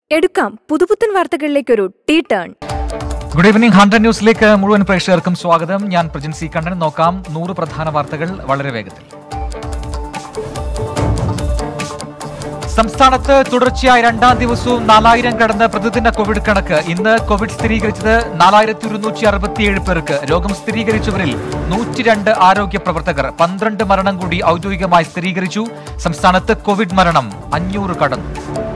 എടുക്കാം പുതുപുത്തൻ വാർത്തകളിലേക്കൊരു T turn good evening hundred ന്യൂസിലേക്ക് മുഴുവൻ പ്രേക്ഷകർക്കും സ്വാഗതം ഞാൻ പ്രജൻ സി കണ്ണൻ നോക്കാം നൂറ് പ്രധാന വാർത്തകൾ വളരെ വേഗത്തിൽ സംസ്ഥാനത്ത് തുടർച്ചയായ രണ്ടാം ദിവസവും നാലായിരം കടന്ന് പ്രതിദിന കോവിഡ് കണക്ക് ഇന്ന് കോവിഡ് സ്ഥിരീകരിച്ചത് നാലായിരത്തി ഒരുന്നൂറ്റി അറുപത്തിയേഴ് പേർക്ക് രോഗം സ്ഥിരീകരിച്ചവരിൽ നൂറ്റിരണ്ട് ആരോഗ്യ പ്രവർത്തകർ പന്ത്രണ്ട് മരണം കൂടി ഔദ്യോഗികമായി സ്ഥിരീകരിച്ചു സംസ്ഥാനത്ത് കോവിഡ് മരണം അഞ്ഞൂറ് കടന്നു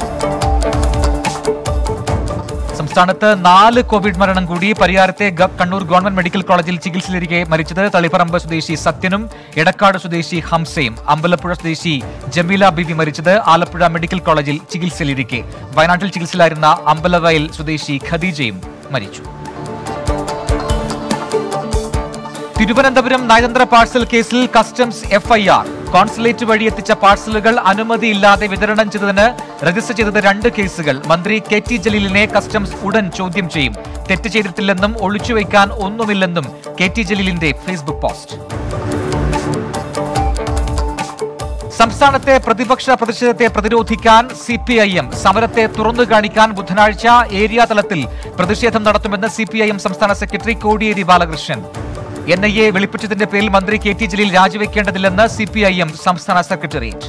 സംസ്ഥാനത്ത് നാല് കോവിഡ് മരണം കൂടി പരിയാരത്തെ ഗ- കണ്ണൂർ ഗവൺമെന്റ് മെഡിക്കൽ കോളേജിൽ ചികിത്സയിലിരിക്കെ മരിച്ചത് തളിപ്പറമ്പ് സ്വദേശി സത്യനും എടക്കാട് സ്വദേശി ഹംസയും അമ്പലപ്പുഴ സ്വദേശി ജമീല ബിബി മരിച്ചത് ആലപ്പുഴ മെഡിക്കൽ കോളേജിൽ ചികിത്സയിലിരിക്കെ വയനാട്ടിൽ ചികിത്സയിലായിരുന്ന അമ്പലവയൽ സ്വദേശി ഖദീജയും മരിച്ചു തിരുവനന്തപുരം നയതന്ത്ര പാഴ്സൽ കേസിൽ കസ്റ്റംസ് എഫ്ഐആർ കോൺസുലേറ്റ് വഴി എത്തിച്ച പാഴ്സലുകൾ അനുമതിയില്ലാതെ വിതരണം ചെയ്തതിന് രജിസ്റ്റർ ചെയ്തത് രണ്ട് കേസുകൾ മന്ത്രി കെ ടി ജലീലിനെ കസ്റ്റംസ് ഉടൻ ചോദ്യം ചെയ്യും തെറ്റ് ചെയ്തിട്ടില്ലെന്നും ഒളിച്ചുവെക്കാൻ ഒന്നുമില്ലെന്നും കെ ടി ജലീലിന്റെ ഫേസ്ബുക്ക് പോസ്റ്റ് സംസ്ഥാനത്തെ പ്രതിപക്ഷ പ്രതിഷേധത്തെ പ്രതിരോധിക്കാൻ സി പി ഐ എം സമരത്തെ തുറന്നു കാണിക്കാൻ ബുധനാഴ്ച ഏരിയ തലത്തിൽ പ്രതിഷേധം നടത്തുമെന്ന് സി പി ഐ എം സംസ്ഥാന secretary Kodiyeri Balakrishnan N I A വെളിപ്പിച്ചതിന്റെ പേരിൽ മന്ത്രി കെ ടി ജലീൽ രാജിവെക്കേണ്ടതില്ലെന്ന് സി പി ഐ എം സംസ്ഥാന സെക്രട്ടേറിയറ്റ്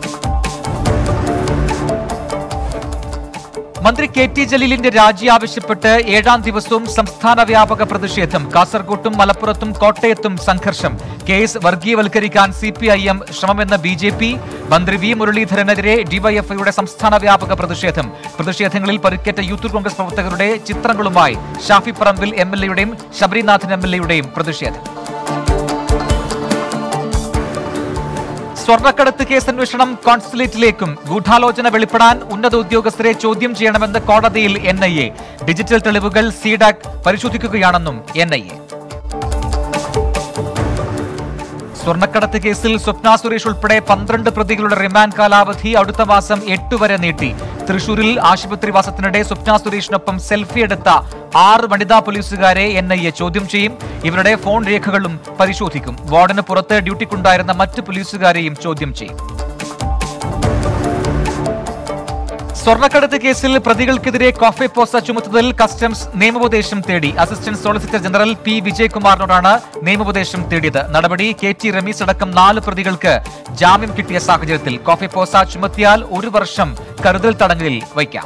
മന്ത്രി കെ ടി ജലീലിന്റെ രാജി ആവശ്യപ്പെട്ട് ഏഴാം ദിവസവും സംസ്ഥാന വ്യാപക പ്രതിഷേധം കാസർകോട്ടും മലപ്പുറത്തും കോട്ടയത്തും സംഘർഷം കേസ് വർഗീയവൽക്കരിക്കാൻ സി പി ഐ എം ശ്രമമെന്ന ബി ജെ പി മന്ത്രി വി മുരളീധരനെതിരെ ഡിവൈഎഫ്ഐയുടെ സംസ്ഥാന വ്യാപക പ്രതിഷേധം പ്രതിഷേധങ്ങളിൽ പരിക്കേറ്റ യൂത്ത് കോൺഗ്രസ് പ്രവർത്തകരുടെ ചിത്രങ്ങളുമായി ഷാഫി പറമ്പിൽ എം എൽ എയുടെയും ശബരിനാഥൻ എം എൽ എയുടെയും പ്രതിഷേധം സ്വർണ്ണക്കടത്ത് കേസ് അന്വേഷണം കോൺസുലേറ്റിലേക്കും ഗൂഢാലോചന വെളിപ്പെടാൻ ഉന്നത ഉദ്യോഗസ്ഥരെ ചോദ്യം ചെയ്യണമെന്ന് കോടതിയിൽ എൻ ഐ എ ഡിജിറ്റൽ തെളിവുകൾ സീഡാക് പരിശോധിക്കുകയാണെന്നും എൻ ഐ എ സ്വർണ്ണക്കടത്ത് കേസിൽ സ്വപ്ന സുരേഷ് ഉൾപ്പെടെ പന്ത്രണ്ട് പ്രതികളുടെ റിമാൻഡ് കാലാവധി അടുത്ത മാസം എട്ട് വരെ നീട്ടി തൃശൂരിൽ ആശുപത്രിവാസത്തിനിടെ സ്വപ്ന സുരേഷിനൊപ്പം സെൽഫി എടുത്ത ആറ് വനിതാ പോലീസുകാരെ എൻ ഐ എ ചോദ്യം ചെയ്യും ഇവരുടെ ഫോൺ രേഖകളും പരിശോധിക്കും വാർഡിന് പുറത്ത് ഡ്യൂട്ടിക്കുണ്ടായിരുന്ന മറ്റ് പോലീസുകാരെയും ചോദ്യം ചെയ്യും സ്വർണ്ണക്കടത്ത് കേസിൽ പ്രതികൾക്കെതിരെ കോഫെ പോസ ചുമത്തുന്നതിൽ കസ്റ്റംസ് നിയമോപദേശം തേടി അസിസ്റ്റന്റ് സോളിസിറ്റർ ജനറൽ പി വിജയകുമാറിനോടാണ് നിയമോപദേശം തേടിയത് നടപടി കെ ടി റമീസ് അടക്കം നാല് പ്രതികൾക്ക് ജാമ്യം കിട്ടിയ സാഹചര്യത്തിൽ കോഫെ പോസ ചുമത്തിയാൽ ഒരു വർഷം കരുതൽ തടങ്കലിൽ വയ്ക്കാം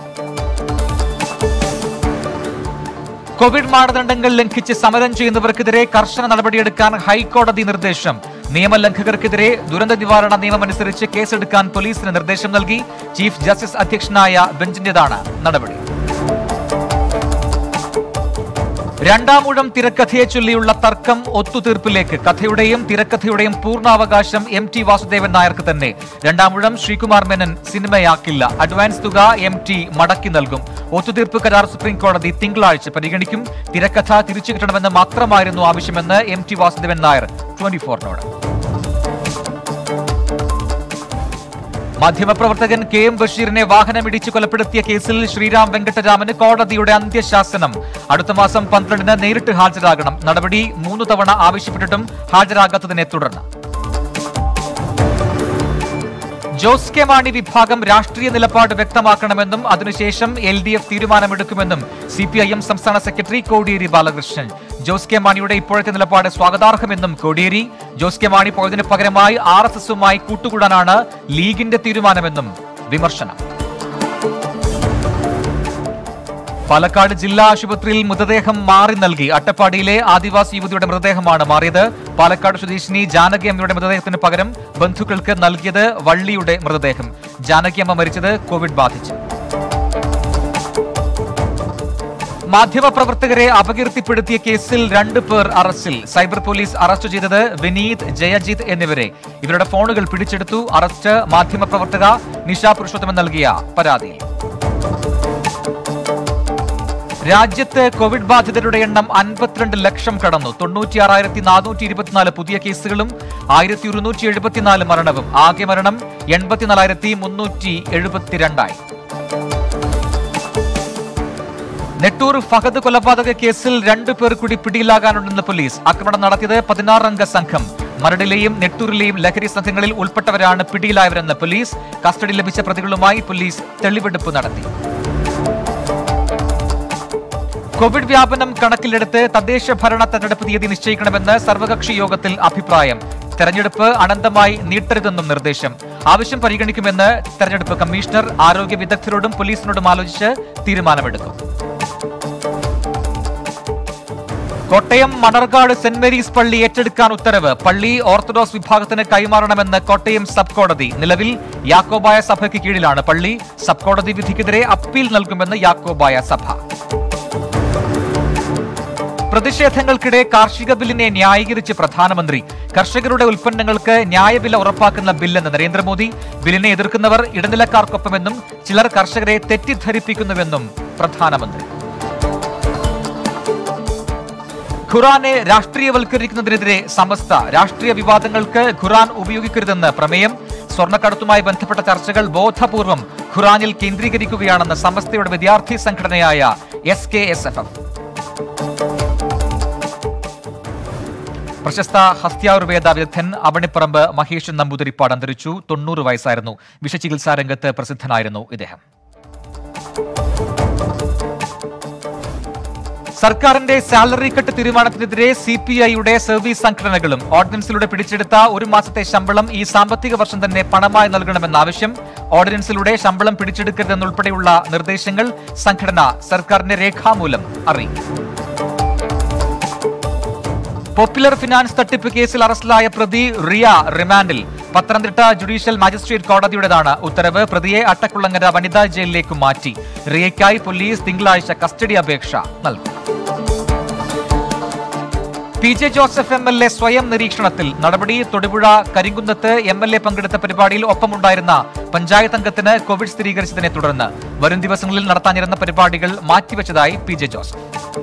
കോവിഡ് മാനദണ്ഡങ്ങൾ ലംഘിച്ച് സമരം ചെയ്യുന്നവർക്കെതിരെ കർശന നടപടിയെടുക്കാൻ ഹൈക്കോടതി നിർദ്ദേശം നിയമലംഘകർക്കെതിരെ ദുരന്ത നിവാരണ നിയമമനുസരിച്ച് കേസെടുക്കാൻ പോലീസിന് നിർദ്ദേശം നൽകി ചീഫ് ജസ്റ്റിസ് അധ്യക്ഷനായ ബെഞ്ചിന്റേതാണ് നടപടി രണ്ടാമൂഴം തിരക്കഥയെ ചൊല്ലിയുള്ള തർക്കം ഒത്തുതീർപ്പിലേക്ക് കഥയുടെയും തിരക്കഥയുടെയും പൂർണ്ണാവകാശം എം ടി വാസുദേവൻ നായർക്ക് തന്നെ രണ്ടാമൂഴം ശ്രീകുമാർ മേനൻ സിനിമയാക്കില്ല അഡ്വാൻസ് തുക എം ടി മടക്കി നൽകും ഒത്തുതീർപ്പ് കരാർ സുപ്രീം കോടതി തിങ്കളാഴ്ച പരിഗണിക്കും തിരക്കഥ തിരിച്ചു കിട്ടണമെന്ന് മാത്രമായിരുന്നു ആവശ്യമെന്ന് M T Vasudevan Nair twenty ഫോറിനോട് മാധ്യമപ്രവർത്തകൻ കെ എം ബഷീറിനെ വാഹനമിടിച്ച് കൊലപ്പെടുത്തിയ കേസിൽ ശ്രീരാം വെങ്കട്ടരാമന് കോടതിയുടെ അന്ത്യശാസനം അടുത്ത മാസം പന്ത്രണ്ടിന് നേരിട്ട് ഹാജരാകണം നടപടി മൂന്ന് തവണ ആവശ്യപ്പെട്ടിട്ടും ഹാജരാകാത്തതിനെ തുടർന്ന് ജോസ് കെ മാണി വിഭാഗം രാഷ്ട്രീയ നിലപാട് വ്യക്തമാക്കണമെന്നും അതിനുശേഷം എൽ ഡി എഫ് തീരുമാനമെടുക്കുമെന്നും സി പി ഐ എം സംസ്ഥാന സെക്രട്ടറി കോടിയേരി ബാലകൃഷ്ണൻ ജോസ് കെ മാണിയുടെ ഇപ്പോഴത്തെ നിലപാട് സ്വാഗതാർഹമെന്നും കോടിയേരി ജോസ് കെ മാണി പോയതിനു പകരമായി ആർ എസ് എസുമായി കൂട്ടുകൂടാനാണ് ലീഗിന്റെ തീരുമാനമെന്നും വിമർശനം പാലക്കാട് ജില്ലാ ആശുപത്രിയിൽ മൃതദേഹം മാറി നൽകി അട്ടപ്പാടിയിലെ ആദിവാസി യുവതിയുടെ മൃതദേഹമാണ് മാറിയത് പാലക്കാട് സ്വദേശിനി ജാനകി അമ്മയുടെ മൃതദേഹത്തിന് പകരം ബന്ധുക്കൾക്ക് നൽകിയത് വള്ളിയുടെ മൃതദേഹം ജാനകി അമ്മ മരിച്ചത് കോവിഡ് ബാധിച്ച് മാധ്യമപ്രവർത്തകരെ അപകീർത്തിപ്പെടുത്തിയ കേസിൽ രണ്ട് പേർ അറസ്റ്റിൽ സൈബർ പോലീസ് അറസ്റ്റ് ചെയ്തത് വിനീത് ജയജിത്ത് എന്നിവരെ ഇവരുടെ ഫോണുകൾ പിടിച്ചെടുത്തു അറസ്റ്റ് മാധ്യമപ്രവർത്തക നിഷ പുരുഷോത്തമൻ നൽകിയ പരാതിയിൽ രാജ്യത്ത് കോവിഡ് ബാധിതരുടെ എണ്ണം അൻപത്തിരണ്ട് ലക്ഷം കടന്നു തൊണ്ണൂറ്റിയാറായിരത്തി നാനൂറ്റി ഇരുപത്തിനാല് പുതിയ കേസുകളും ആയിരത്തി ഒരുന്നൂറ്റി എഴുപത്തിനാല് മരണവും ആകെ മരണം എൺപത്തിനാലായിരത്തി മുന്നൂറ്റി എഴുപത്തിരണ്ടായി നെട്ടൂർ ഫഹദ് കൊലപാതക കേസിൽ രണ്ടു പേർ കൂടി പിടിയിലാകാനുണ്ടെന്ന് പോലീസ് ആക്രമണം നടത്തിയത് പതിനാറംഗ സംഘം മരടിലെയും നെട്ടൂരിലെയും ലഹരി സംഘങ്ങളിൽ ഉൾപ്പെട്ടവരാണ് പിടിയിലായവരെന്ന് പോലീസ് കസ്റ്റഡി ലഭിച്ച പ്രതികളുമായി പോലീസ് തെളിവെടുപ്പ് നടത്തി കോവിഡ് വ്യാപനം കണക്കിലെടുത്ത് തദ്ദേശ ഭരണ തെരഞ്ഞെടുപ്പ് തീയതി നിശ്ചയിക്കണമെന്ന് സർവകക്ഷി യോഗത്തിൽ അഭിപ്രായം തെരഞ്ഞെടുപ്പ് അനന്തമായി നീട്ടരുതെന്നും നിർദ്ദേശം ആവശ്യം പരിഗണിക്കുമെന്ന് തെരഞ്ഞെടുപ്പ് കമ്മീഷണർ ആരോഗ്യ വിദഗ്ധരോടും പോലീസിനോടും ആലോചിച്ച് തീരുമാനമെടുക്കും കോട്ടയം മണർകാട് സെന്റ് മേരീസ് പള്ളി ഏറ്റെടുക്കാൻ ഉത്തരവ് പള്ളി ഓർത്തഡോക്സ് വിഭാഗത്തിന് കൈമാറണമെന്ന് കോട്ടയം സബ് കോടതി നിലവിൽ യാക്കോബായ സഭയ്ക്ക് കീഴിലാണ് പള്ളി സബ് കോടതി വിധിക്കെതിരെ അപ്പീൽ നൽകുമെന്ന് യാക്കോബായ സഭ പ്രതിഷേധങ്ങൾക്കിടെ കാർഷിക ബില്ലിനെ ന്യായീകരിച്ച് പ്രധാനമന്ത്രി കർഷകരുടെ ഉൽപ്പന്നങ്ങൾക്ക് ന്യായവില ഉറപ്പാക്കുന്ന ബില്ലെന്ന് നരേന്ദ്രമോദി ബില്ലിനെ എതിർക്കുന്നവർ ഇടനിലക്കാർക്കൊപ്പമെന്നും ചിലർ കർഷകരെ തെറ്റിദ്ധരിപ്പിക്കുന്നുവെന്നും പ്രധാനമന്ത്രി ഖുറാനെ രാഷ്ട്രീയവൽക്കരിക്കുന്നതിനെതിരെ സമസ്ത രാഷ്ട്രീയ വിവാദങ്ങൾക്ക് ഖുറാൻ ഉപയോഗിക്കരുതെന്ന് പ്രമേയം സ്വർണ്ണക്കടത്തുമായി ബന്ധപ്പെട്ട ചർച്ചകൾ ബോധപൂർവം ഖുറാനിൽ കേന്ദ്രീകരിക്കുകയാണെന്ന് സമസ്തയുടെ വിദ്യാർത്ഥി സംഘടനയായ S K S F F പ്രശസ്ത ഹസ്ത്യായുർവേദ വിദഗ്ധൻ അവണിപ്പറമ്പ് മഹേഷ് നമ്പൂതിരിപ്പാട് അന്തരിച്ചു തൊണ്ണൂറ് വയസ്സായിരുന്നു വിഷചികിത്സാ രംഗത്ത് പ്രസിദ്ധനായിരുന്നു ഇദ്ദേഹം സർക്കാരിന്റെ സാലറി കട്ട് തീരുമാനത്തിനെതിരെ സി പി ഐയുടെ സർവീസ് സംഘടനകളും ഓർഡിനൻസിലൂടെ പിടിച്ചെടുത്ത ഒരു മാസത്തെ ശമ്പളം ഈ സാമ്പത്തിക വർഷം തന്നെ പണമായി നൽകണമെന്ന ആവശ്യം ഓർഡിനൻസിലൂടെ ശമ്പളം പിടിച്ചെടുക്കരുതെന്നുൾപ്പെടെയുള്ള നിർദ്ദേശങ്ങൾ സംഘടന സർക്കാരിന്റെ രേഖാമൂലം അറിയിക്കും പോപ്പുലർ ഫിനാൻസ് തട്ടിപ്പ് കേസിൽ അറസ്റ്റിലായ പ്രതി റിയ റിമാൻഡിൽ പത്തനംതിട്ട ജുഡീഷ്യൽ മജിസ്ട്രേറ്റ് കോടതിയുടേതാണ് ഉത്തരവ് പ്രതിയെ അട്ടക്കുളങ്ങര വനിതാ ജയിലിലേക്ക് മാറ്റി റിയയ്ക്കായി പോലീസ് തിങ്കളാഴ്ച കസ്റ്റഡി അപേക്ഷ നൽകും P J Joseph M L A സ്വയം നിരീക്ഷണത്തിൽ നടപടി തൊടുപുഴ കരിങ്കുന്നത്ത് എം എൽ എ പങ്കെടുത്ത പരിപാടിയിൽ ഒപ്പമുണ്ടായിരുന്ന പഞ്ചായത്ത് അംഗത്തിന് കോവിഡ് സ്ഥിരീകരിച്ചതിനെ തുടർന്ന് വരും ദിവസങ്ങളിൽ നടത്താനിരുന്ന പരിപാടികൾ മാറ്റിവെച്ചതായി പി ജെ ജോസഫ്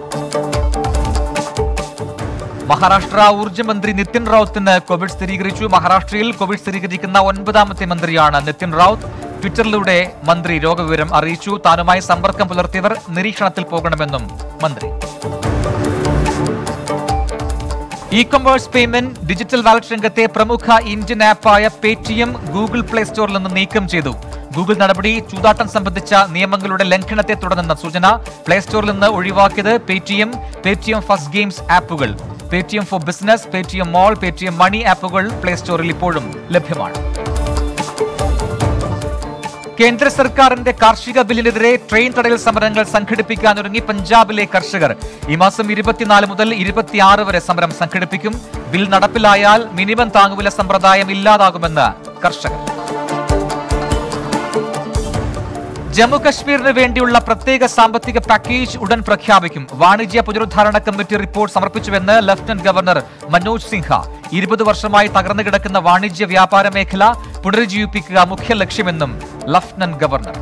മഹാരാഷ്ട്ര ഊർജ്ജ മന്ത്രി നിതിൻ റാവുത്തിന് കോവിഡ് സ്ഥിരീകരിച്ചു മഹാരാഷ്ട്രയിൽ കോവിഡ് സ്ഥിരീകരിക്കുന്ന ഒൻപതാമത്തെ മന്ത്രിയാണ് നിതിൻ റാവുത്ത് ട്വിറ്ററിലൂടെ മന്ത്രി രോഗവിവരം അറിയിച്ചു താനുമായി സമ്പർക്കം പുലർത്തിയവർ നിരീക്ഷണത്തിൽ പോകണമെന്നും മന്ത്രി e commerce payment digital wallet രംഗത്തെ പ്രമുഖ ഇന്ത്യൻ ആപ്പായ പേടിഎം ഗൂഗിൾ പ്ലേ സ്റ്റോറിൽ നിന്ന് നീക്കം ചെയ്തു ഗൂഗിൾ നടപടി ചൂതാട്ടം സംബന്ധിച്ച നിയമങ്ങളുടെ ലംഘനത്തെ തുടർന്നെന്ന സൂചന പ്ലേ സ്റ്റോറിൽ നിന്ന് ഒഴിവാക്കിയത് പേടിഎം പേടിഎം ഫസ്റ്റ് ഗെയിംസ് ആപ്പുകൾ Paytm for business Paytm mall Paytm money ആപ്പുകൾ പ്ലേ സ്റ്റോറിൽ ഇപ്പോഴും ലഭ്യമാണ് കേന്ദ്ര സർക്കാരിന്റെ കാർഷിക ബില്ലിനെതിരെ ട്രെയിൻ തടയൽ സമരങ്ങൾ സംഘടിപ്പിക്കാനൊരുങ്ങി പഞ്ചാബിലെ കർഷകർ ഈ മാസം ഇരുപത്തിനാല് മുതൽ ഇരുപത്തിയാറ് വരെ സമരം സംഘടിപ്പിക്കും ബിൽ നടപ്പിലായാൽ മിനിമം താങ്ങുവില സമ്പ്രദായം ഇല്ലാതാകുമെന്ന് കർഷകർ ജമ്മു കശ്മീരിന് വേണ്ടിയുള്ള പ്രത്യേക സാമ്പത്തിക പാക്കേജ് ഉടൻ പ്രഖ്യാപിക്കും വാണിജ്യ പുനരുദ്ധാരണ കമ്മിറ്റി റിപ്പോർട്ട് സമർപ്പിച്ചുവെന്ന് ലഫ്റ്റനന്റ് ഗവർണർ മനോജ് സിൻഹ ഇരുപത് വർഷമായി തകർന്നു കിടക്കുന്ന വാണിജ്യ വ്യാപാര മേഖല പുനരുജ്ജീവിപ്പിക്കുക മുഖ്യ ലക്ഷ്യമെന്നും ലഫ്റ്റനന്റ് ഗവർണർ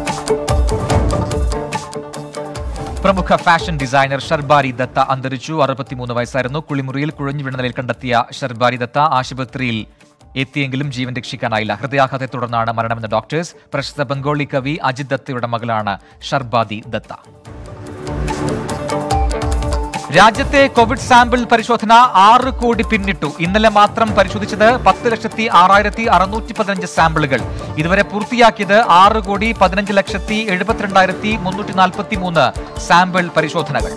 പ്രമുഖ ഫാഷൻ ഡിസൈനർ ഷർബാരി ദത്ത അന്തരിച്ചു അറുപത്തിമൂന്ന് വയസ്സായിരുന്നു കുളിമുറിയിൽ കുഴഞ്ഞു വീണ നിലയിൽ കണ്ടെത്തിയ ഷർബാരി ദത്ത ആശുപത്രിയിൽ എത്തിയെങ്കിലും ജീവൻ രക്ഷിക്കാനായില്ല ഹൃദയാഘാതത്തെ തുടർന്നാണ് മരണമെന്ന് ഡോക്ടേഴ്സ് പ്രശസ്ത ബംഗാളി കവി അജിത് ദത്തയുടെ മകളാണ് ഷർബാദി ദത്ത രാജ്യത്തെ കോവിഡ് സാമ്പിൾ പരിശോധന ആറ് കോടി പിന്നിട്ടു ഇന്നലെ മാത്രം പരിശോധിച്ചത് പത്ത് ലക്ഷത്തി ആറായിരത്തി അറുന്നൂറ്റി പതിനഞ്ച് സാമ്പിളുകൾ ഇതുവരെ പൂർത്തിയാക്കിയത് ആറ് കോടി പതിനഞ്ച് ലക്ഷത്തി എഴുപത്തിരണ്ടായിരത്തി മുന്നൂറ്റി നാൽപ്പത്തി മൂന്ന് സാമ്പിൾ പരിശോധനകൾ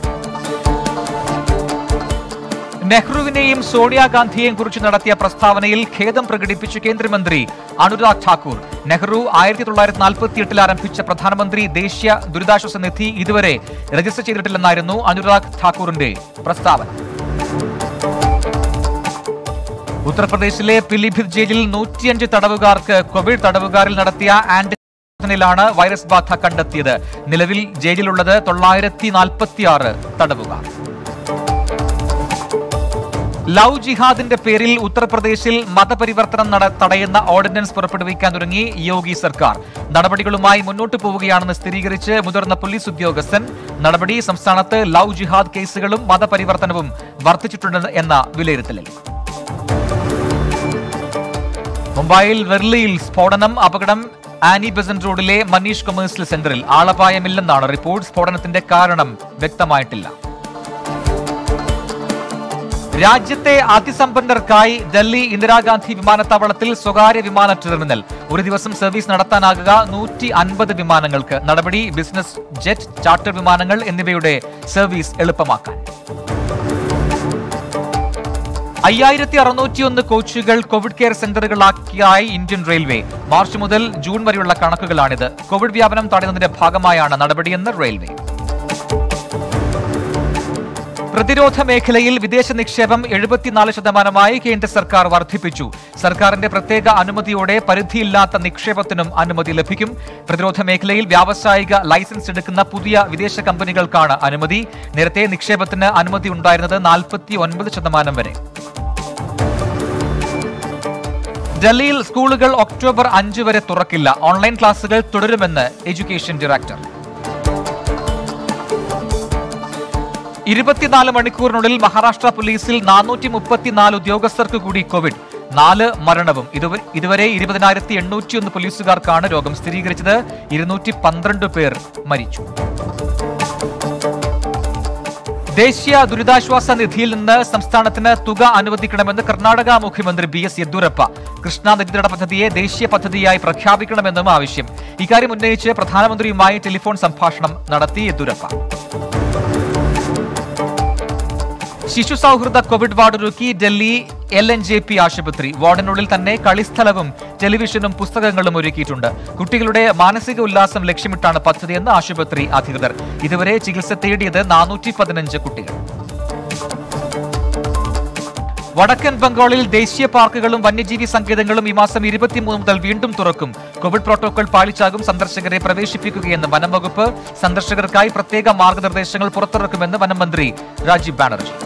നെഹ്റുവിനെയും സോണിയാഗാന്ധിയെയും കുറിച്ച് നടത്തിയ പ്രസ്താവനയിൽ ഖേദം പ്രകടിപ്പിച്ചു കേന്ദ്രമന്ത്രി അനുരാഗ് ഠാക്കൂർ നെഹ്റു ആയിരത്തി തൊള്ളായിരത്തി നാൽപ്പത്തി എട്ടിൽ ആരംഭിച്ച പ്രധാനമന്ത്രി ദേശീയ ദുരിതാശ്വാസ നിധി ഇതുവരെ രജിസ്റ്റർ ചെയ്തിട്ടില്ലെന്നായിരുന്നു അനുരാഗ് ഠാക്കൂറിന്റെ പ്രസ്താവന ഉത്തർപ്രദേശിലെ പിലിഭിത് ജയിലിൽ നൂറ്റിയഞ്ച് തടവുകാർക്ക് കോവിഡ് തടവുകാരിൽ നടത്തിയ ആന്റി ാണ് വൈറസ് ബാധ കണ്ടെത്തിയത് നിലവിൽ ജയിലിലുള്ളത് തൊള്ളായിരത്തി നാൽപ്പത്തിയാറ് തടവുകാർ ലവ് ജിഹാദിന്റെ പേരിൽ ഉത്തർപ്രദേശിൽ മതപരിവർത്തനം നട തടയുന്ന ഓർഡിനൻസ് പുറപ്പെടുവിക്കാൻ തുടങ്ങി യോഗി സർക്കാർ നടപടികളുമായി മുന്നോട്ടു പോവുകയാണെന്ന് സ്ഥിരീകരിച്ച് മുതിർന്ന പോലീസ് ഉദ്യോഗസ്ഥൻ നടപടി സംസ്ഥാനത്ത് ലവ് ജിഹാദ് കേസുകളും മതപരിവർത്തനവും വർദ്ധിച്ചിട്ടുണ്ട് എന്ന വിലയിരുത്തലിൽ മുംബൈയിൽ വെർലിയിൽ സ്ഫോടനം അപകടം ആനി ബെസന്റ് റോഡിലെ മനീഷ് കൊമേഴ്സ്യൽ സെന്ററിൽ ആളപായമില്ലെന്നാണ് റിപ്പോർട്ട് സ്ഫോടനത്തിന്റെ കാരണം വ്യക്തമായിട്ടില്ല രാജ്യത്തെ അതിസമ്പന്നർക്കായി ഡൽഹി ഇന്ദിരാഗാന്ധി വിമാനത്താവളത്തിൽ സ്വകാര്യ വിമാന ടെർമിനൽ ഒരു ദിവസം സർവീസ് നടത്താനാകുക നൂറ്റി അൻപത് വിമാനങ്ങൾക്ക് നടപടി ബിസിനസ് ജെറ്റ് ചാർട്ടർ വിമാനങ്ങൾ എന്നിവയുടെ സർവീസ് എളുപ്പമാക്കാൻ അയ്യായിരത്തി അറുന്നൂറ്റിയൊന്ന് കോച്ചുകൾ കോവിഡ് കെയർ സെന്ററുകളാക്കിയായി ഇന്ത്യൻ റെയിൽവേ മാർച്ച് മുതൽ ജൂൺ വരെയുള്ള കണക്കുകളാണിത് കോവിഡ് വ്യാപനം തടയുന്നതിന്റെ ഭാഗമായാണ് നടപടിയെന്ന് റെയിൽവേ പ്രതിരോധ മേഖലയിൽ വിദേശ നിക്ഷേപം എഴുപത്തിനാല് ശതമാനമായി കേന്ദ്ര സർക്കാർ വർദ്ധിപ്പിച്ചു സർക്കാരിന്റെ പ്രത്യേക അനുമതിയോടെ പരിധിയില്ലാത്ത നിക്ഷേപത്തിനും അനുമതി ലഭിക്കും പ്രതിരോധ മേഖലയിൽ വ്യാവസായിക ലൈസൻസ് എടുക്കുന്ന പുതിയ വിദേശ കമ്പനികൾക്കാണ് അനുമതി നേരത്തെ നിക്ഷേപത്തിന് അനുമതി ഉണ്ടായിരുന്നത് നാൽപ്പത്തി ഒൻപത് ശതമാനം വരെ ഡൽഹിയിൽ സ്കൂളുകൾ ഒക്ടോബർ അഞ്ച് വരെ തുറക്കില്ല ഓൺലൈൻ ക്ലാസുകൾ തുടരുമെന്ന് എഡ്യൂക്കേഷൻ ഡയറക്ടർ ഇരുപത്തിനാല് മണിക്കൂറിനുള്ളിൽ മഹാരാഷ്ട്ര പോലീസിൽ നാനൂറ്റി മുപ്പത്തിനാല് ഉദ്യോഗസ്ഥർക്ക് കൂടി കോവിഡ് നാല് മരണവും ഇതുവ- ഇതുവരെ ഇരുപതിനായിരത്തി എണ്ണൂറ്റിയൊന്ന് പോലീസുകാർക്കാണ് രോഗം സ്ഥിരീകരിച്ചത് ഇരുന്നൂറ്റി പന്ത്രണ്ട് പേർ മരിച്ചു ദേശീയ ദുരിതാശ്വാസ നിധിയിൽ നിന്ന് സംസ്ഥാനത്തിന് തുക അനുവദിക്കണമെന്ന് കർണാടക മുഖ്യമന്ത്രി ബി എസ് യെദ്യൂരപ്പ കൃഷ്ണ നദീതട പദ്ധതിയെ ദേശീയ പദ്ധതിയായി പ്രഖ്യാപിക്കണമെന്നും ആവശ്യം ഇക്കാര്യം ഉന്നയിച്ച് പ്രധാനമന്ത്രിയുമായി ടെലിഫോൺ സംഭാഷണം നടത്തി യെദ്യൂരപ്പ ശിശു സൗഹൃദ കോവിഡ് വാർഡ് ഒരുക്കി Delhi L N J P ആശുപത്രി വാർഡിനുള്ളിൽ തന്നെ കളിസ്ഥലവും ടെലിവിഷനും പുസ്തകങ്ങളും ഒരുക്കിയിട്ടുണ്ട് കുട്ടികളുടെ മാനസിക ഉല്ലാസം ലക്ഷ്യമിട്ടാണ് പദ്ധതിയെന്ന് ആശുപത്രി അധികൃതർ ഇതുവരെ ചികിത്സ തേടിയത് നാനൂറ്റി പതിനഞ്ച് കുട്ടികൾ വടക്കൻ ബംഗാളിൽ ദേശീയ പാർക്കുകളും വന്യജീവി സങ്കേതങ്ങളും ഈ മാസം ഇരുപത്തിമൂന്ന് മുതൽ വീണ്ടും തുറക്കും കോവിഡ് പ്രോട്ടോകോൾ പാലിച്ചാകും സന്ദർശകരെ പ്രവേശിപ്പിക്കുകയെന്ന് വനം വകുപ്പ് സന്ദർശകർക്കായി പ്രത്യേക മാർഗനിർദ്ദേശങ്ങൾ പുറത്തിറക്കുമെന്ന് വനം മന്ത്രി രാജീവ് ബാനർജി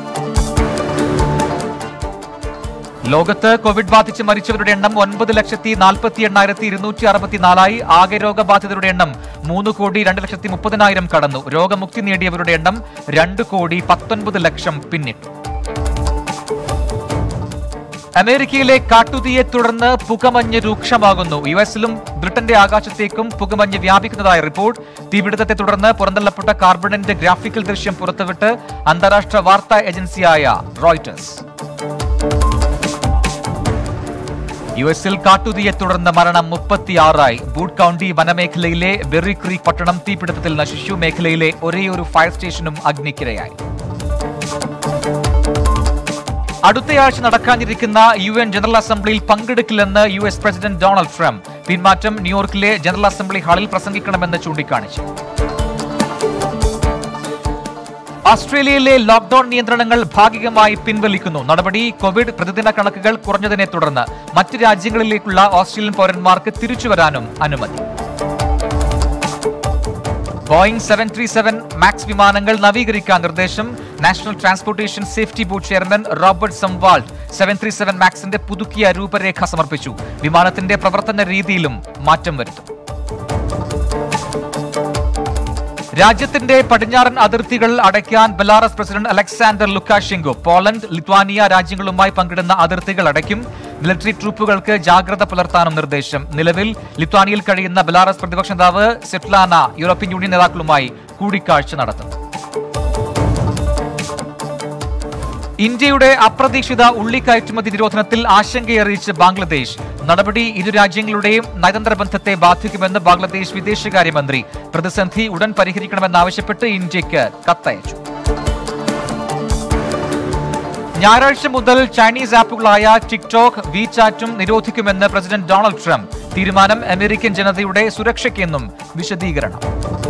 ലോകത്ത് കോവിഡ് ബാധിച്ച് മരിച്ചവരുടെ എണ്ണം ഒൻപത് ലക്ഷത്തി നാൽപ്പത്തി എണ്ണായിരത്തി ഇരുന്നൂറ്റി അറുപത്തിനാലായി ആകെ രോഗബാധിതരുടെ എണ്ണം മൂന്ന് കോടി രണ്ട് ലക്ഷത്തി മുപ്പതിനായിരം കടന്നു രോഗമുക്തി നേടിയവരുടെ എണ്ണം രണ്ട് കോടി പത്തൊൻപത് ലക്ഷം പിന്നിട്ടു അമേരിക്കയിലെ കാട്ടുതീയെ തുടർന്ന് പുകമഞ്ഞ് രൂക്ഷമാകുന്നു യു എസിലും ബ്രിട്ടന്റെ ആകാശത്തേക്കും പുകമഞ്ഞ് വ്യാപിക്കുന്നതായ റിപ്പോർട്ട് തീപിടുത്തത്തെ തുടർന്ന് പുറന്തള്ളപ്പെട്ട കാർബണിന്റെ ഗ്രാഫിക്കൽ ദൃശ്യം പുറത്തുവിട്ട് അന്താരാഷ്ട്ര വാർത്താ ഏജൻസിയായ റോയിറ്റേഴ്സ് യു എസിൽ കാട്ടുതീയെ തുടർന്ന് മരണം മുപ്പത്തിയാറായി ബൂട്ട് കൌണ്ടി വനമേഖലയിലെ ബെറി ക്രീക്ക് പട്ടണം തീപിടുത്തത്തിൽ നശിച്ചു മേഖലയിലെ ഒരേയൊരു ഫയർ സ്റ്റേഷനും അഗ്നിക്കിരയായി അടുത്തയാഴ്ച നടക്കാനിരിക്കുന്ന യു എൻ ജനറൽ അസംബ്ലിയിൽ പങ്കെടുക്കില്ലെന്ന് U S president Donald Trump പിന്മാറ്റം ന്യൂയോർക്കിലെ ജനറൽ അസംബ്ലി ഹാളിൽ പ്രസംഗിക്കണമെന്ന് ചൂണ്ടിക്കാണിച്ചു ഓസ്ട്രേലിയയിലെ ലോക്ഡൌൺ നിയന്ത്രണങ്ങൾ ഭാഗികമായി പിൻവലിക്കുന്നു നടപടി കോവിഡ് പ്രതിദിന കണക്കുകൾ കുറഞ്ഞതിനെ തുടർന്ന് മറ്റ് രാജ്യങ്ങളിലേക്കുള്ള ഓസ്ട്രേലിയൻ പൗരന്മാർക്ക് തിരിച്ചുവരാനും അനുമതി Boeing seven three seven max വിമാനങ്ങൾ നവീകരിക്കാൻ നിർദ്ദേശം national transportation safety board chairman Robert Sumwalt seven three seven മാക്സിന്റെ പുതുക്കിയ രൂപരേഖ സമർപ്പിച്ചു വിമാനത്തിന്റെ പ്രവർത്തന രീതിയിലും മാറ്റം വരുത്തും രാജ്യത്തിന്റെ പടിഞ്ഞാറൻ അതിർത്തികൾ അടയ്ക്കാൻ Belarus president Alexander Lukashenko Poland Lithuania രാജ്യങ്ങളുമായി പങ്കിടുന്ന അതിർത്തികൾ അടയ്ക്കും മിലിറ്ററി ട്രൂപ്പുകൾക്ക് ജാഗ്രത പുലർത്താനും നിർദ്ദേശം നിലവിൽ ലിത്വാനിയയിൽ കഴിയുന്ന ബെലാറസ് പ്രതിപക്ഷ നേതാവ് സെറ്റ്ലാന യൂറോപ്യൻ യൂണിയൻ നേതാക്കളുമായി കൂടിക്കാഴ്ച നടത്തും ഇന്ത്യയുടെ അപ്രതീക്ഷിത ഉള്ളിക്കയറ്റുമതി നിരോധനത്തിൽ ആശങ്കയറിയിച്ച് ബാംഗ്ലാദേശ് നടപടി ഇരു രാജ്യങ്ങളുടെയും നയതന്ത്ര ബന്ധത്തെ ബാധിക്കുമെന്ന് ബാംഗ്ലാദേശ് വിദേശകാര്യമന്ത്രി പ്രതിസന്ധി ഉടൻ പരിഹരിക്കണമെന്നാവശ്യപ്പെട്ട് ഇന്ത്യക്ക് കത്തയച്ചു ഞായറാഴ്ച മുതൽ ചൈനീസ് ആപ്പുകളായ ടിക്ടോക്ക് വിചാറ്റും നിരോധിക്കുമെന്ന് പ്രസിഡന്റ് ഡൊണാൾഡ് ട്രംപ് തീരുമാനം അമേരിക്കൻ ജനതയുടെ സുരക്ഷയ്ക്കെന്നും വിശദീകരണം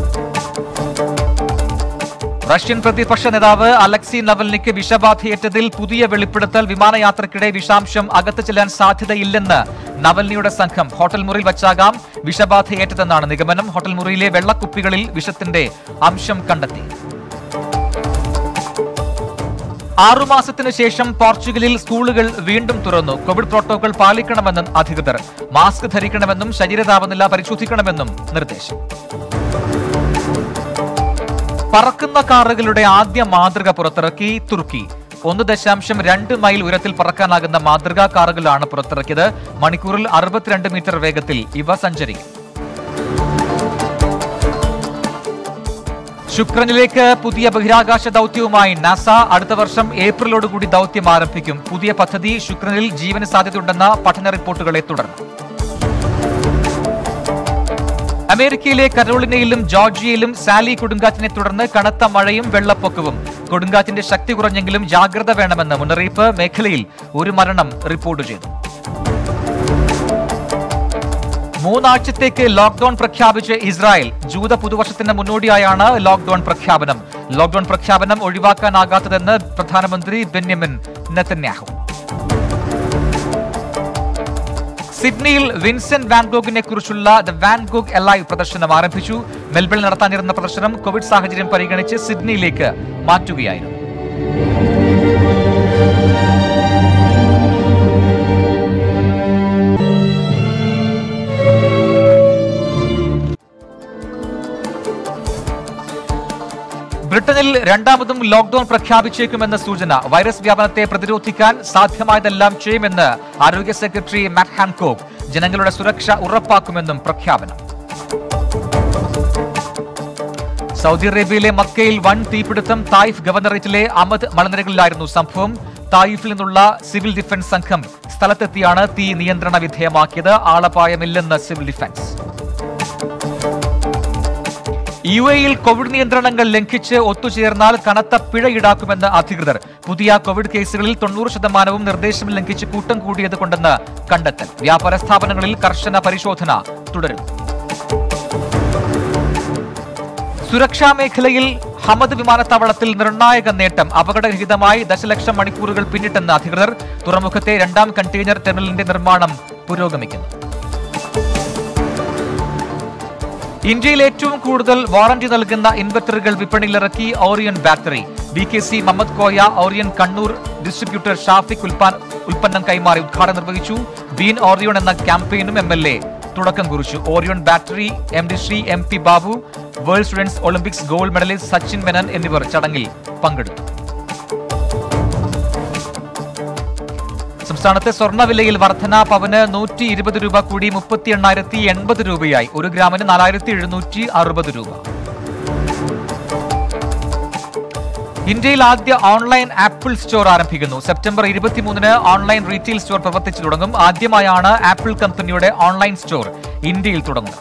റഷ്യൻ പ്രതിപക്ഷ നേതാവ് അലക്സി നവൽനിക്ക് വിഷബാധയേറ്റതിൽ പുതിയ വെളിപ്പെടുത്തൽ വിമാനയാത്രക്കിടെ വിഷാംശം അകത്ത് ചെല്ലാൻ സാധ്യതയില്ലെന്ന് നവൽനിയുടെ സംഘം ഹോട്ടൽ മുറിയിൽ വച്ചാകാം വിഷബാധയേറ്റതെന്നാണ് നിഗമനം ഹോട്ടൽ മുറിയിലെ വെള്ളക്കുപ്പികളിൽ വിഷത്തിന്റെ അംശം കണ്ടെത്തി ആറുമാസത്തിനു ശേഷം പോർച്ചുഗലിൽ സ്കൂളുകൾ വീണ്ടും തുറന്നു കോവിഡ് പ്രോട്ടോകോൾ പാലിക്കണമെന്നും അധികൃതർ മാസ്ക് ധരിക്കണമെന്നും ശരീരതാപനില പരിശോധിക്കണമെന്നും നിർദ്ദേശം പറക്കുന്ന കാറുകളുടെ ആദ്യ മാതൃക പുറത്തിറക്കി തുർക്കി ഒന്ന് ദശാംശം രണ്ട് മൈൽ ഉയരത്തിൽ പറക്കാനാകുന്ന മാതൃകാ കാറുകളാണ് പുറത്തിറക്കിയത് മണിക്കൂറിൽ അറുപത്തിരണ്ട് മീറ്റർ വേഗത്തിൽ ഇവ സഞ്ചരിക്കും ശുക്രനിലേക്ക് പുതിയ ബഹിരാകാശ ദൗത്യവുമായി നാസ അടുത്ത വർഷം ഏപ്രിലോടുകൂടി ദൗത്യം ആരംഭിക്കും പുതിയ പദ്ധതി ശുക്രനിൽ ജീവന് സാധ്യതയുണ്ടെന്ന പഠന റിപ്പോർട്ടുകളെ തുടർന്ന് അമേരിക്കയിലെ കരോളിനയിലും ജോർജിയയിലും സാലി കൊടുങ്കാറ്റിനെ തുടർന്ന് കനത്ത മഴയും വെള്ളപ്പൊക്കവും കൊടുങ്കാറ്റിന്റെ ശക്തി കുറഞ്ഞെങ്കിലും ജാഗ്രത വേണമെന്ന് മുന്നറിയിപ്പ് മേഖലയിൽ ഒരു മരണം റിപ്പോർട്ട് ചെയ്തു മൂന്നാഴ്ചത്തേക്ക് ലോക്ഡൌൺ പ്രഖ്യാപിച്ച് ഇസ്രായേൽ ജൂത പുതുവർഷത്തിന് മുന്നോടിയായാണ് ലോക്ഡൌൺ പ്രഖ്യാപനം ലോക്ഡൌൺ പ്രഖ്യാപനം ഒഴിവാക്കാനാകാത്തതെന്ന് പ്രധാനമന്ത്രി ബെന്യമിൻ നെതന്യാഹു സിഡ്നിയിൽ വിൻസെന്റ് വാൻഗോഗിനെ കുറിച്ചുള്ള ദ വാൻഗോഗ് എലൈവ് പ്രദർശനം ആരംഭിച്ചു മെൽബണിൽ നടത്താനിരുന്ന പ്രദർശനം കോവിഡ് സാഹചര്യം പരിഗണിച്ച് സിഡ്നിയിലേക്ക് മാറ്റുകയായിരുന്നു ബ്രിട്ടനിൽ രണ്ടാമതും ലോക്ഡൌൺ പ്രഖ്യാപിച്ചേക്കുമെന്ന സൂചന വൈറസ് വ്യാപനത്തെ പ്രതിരോധിക്കാൻ സാധ്യമായതെല്ലാം ചെയ്യുമെന്ന് ആരോഗ്യ സെക്രട്ടറി മാറ്റ് ഹാൻകോക്ക് ജനങ്ങളുടെ സുരക്ഷ ഉറപ്പാക്കുമെന്നും പ്രഖ്യാപനം സൗദി അറേബ്യയിലെ മക്കയിൽ വൻ തീപിടുത്തം തായിഫ് ഗവർണറേറ്റിലെ അമദ് മലനിരകളിലായിരുന്നു സംഭവം തായിഫിൽ നിന്നുള്ള സിവിൽ ഡിഫൻസ് സംഘം സ്ഥലത്തെത്തിയാണ് തീ നിയന്ത്രണ വിധേയമാക്കിയത് ആളപായമില്ലെന്ന് സിവിൽ ഡിഫൻസ് യു എയിൽ കോവിഡ് നിയന്ത്രണങ്ങൾ ലംഘിച്ച് ഒത്തുചേർന്നാൽ കനത്ത പിഴ ഈടാക്കുമെന്ന് അധികൃതർ പുതിയ കോവിഡ് കേസുകളിൽ തൊണ്ണൂറ് ശതമാനവും നിർദ്ദേശം ലംഘിച്ച് കൂട്ടം കൂടിയത് കൊണ്ടെന്ന് കണ്ടെത്തൽ വ്യാപാര സ്ഥാപനങ്ങളിൽ കർശന പരിശോധന തുടരും സുരക്ഷാ മേഖലയിൽ ഹമദ് വിമാനത്താവളത്തിൽ നിർണായക നേട്ടം അപകടരഹിതമായി ദശലക്ഷം മണിക്കൂറുകൾ പിന്നിട്ടെന്ന് അധികൃതർ തുറമുഖത്തെ രണ്ടാം കണ്ടെയ്നർ ടെർമിനലിന്റെ നിർമ്മാണം പുരോഗമിക്കുന്നു ഇന്ത്യയിൽ ഏറ്റവും കൂടുതൽ വാറന്റി നൽകുന്ന ഇൻവെർട്ടറുകൾ വിപണിയിലിറക്കി Orion battery B K C Mammad Koya Orion Kannur distributor Shafiq ഉൽപ്പാൻ ഉൽപ്പന്നം കൈമാറി ഉദ്ഘാടനം നിർവഹിച്ചു ബീൻ ഓറിയോൺ എന്ന ക്യാമ്പയിനും എം എൽ എ തുടക്കം കുറിച്ചു Orion battery M D Sree M P Babu world students Olympics gold medallist Sachin Menon എന്നിവർ ചടങ്ങിൽ പങ്കെടുത്തു സംസ്ഥാനത്തെ സ്വർണ്ണവിലയിൽ വർധന പവന് നൂറ്റി ഇരുപത് രൂപ കൂടി മുപ്പത്തി എണ്ണായിരത്തി എൺപത് രൂപയായി ഒരു ഗ്രാമിന് നാലായിരത്തി എഴുന്നൂറ്റി അറുപത് രൂപ ഇന്ത്യയിൽ ആദ്യ ഓൺലൈൻ ആപ്പിൾ സ്റ്റോർ ആരംഭിക്കുന്നു സെപ്റ്റംബർ ഇരുപത്തിമൂന്നിന് ഓൺലൈൻ റീറ്റെയിൽ സ്റ്റോർ പ്രവർത്തിച്ചു തുടങ്ങും ആദ്യമായാണ് ആപ്പിൾ കമ്പനിയുടെ ഓൺലൈൻ സ്റ്റോർ ഇന്ത്യയിൽ തുടങ്ങുന്നത്